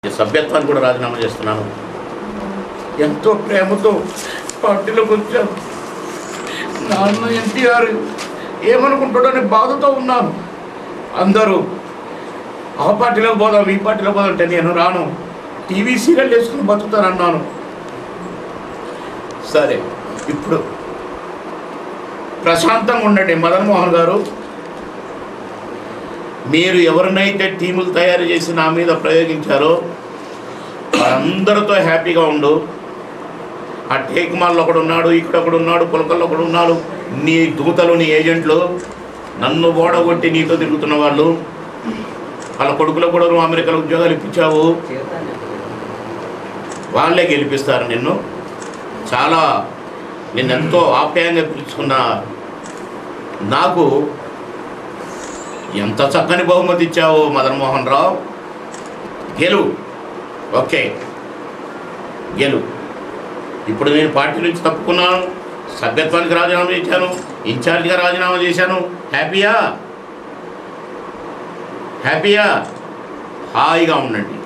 సభ్యత్వాన్ని కూడా రాజీనామా చేస్తున్నాను ఎంతో ప్రేమతో పార్టీలోకి వచ్చాను నాన్న ఎన్టీఆర్ ఏమనుకుంటాడని బాధతో ఉన్నాను అందరూ ఆ పార్టీలోకి పోదాం ఈ పార్టీలోకి పోదాం అంటే నేను రాను టీవీ సీరియల్ వేసుకుని బతుకుతానన్నాను సరే ఇప్పుడు ప్రశాంతంగా ఉండండి మదన్ మోహన్ గారు మీరు ఎవరినైతే టీములు తయారు చేసి నా మీద ప్రయోగించారో వారందరితో హ్యాపీగా ఉండు ఆ టేక్ మాల్లో ఒకడు ఉన్నాడు ఇక్కడ ఒకడు ఉన్నాడు పులకల్లో ఒకడు ఉన్నాడు నీ దూతలు నీ ఏజెంట్లు నన్ను ఓడగొట్టి నీతో తిరుగుతున్న వాళ్ళు వాళ్ళ కొడుకులకు కూడా నువ్వు అమెరికాలో ఉద్యోగాలు ఇప్పించావు వాళ్ళే గెలిపిస్తారు నిన్ను చాలా నిన్నెంతో ఆప్యాయంగా పిలుచుకున్న నాకు ఎంత చక్కని బహుమతి ఇచ్చావు మదన్ మోహన్ రావు గెలు ఓకే గెలు ఇప్పుడు నేను పార్టీ నుంచి తప్పుకున్నాను సభ్యత్వానికి రాజీనామా చేశాను ఇన్ఛార్జిగా రాజీనామా చేశాను హ్యాపీయా హ్యాపీయా హాయిగా ఉండండి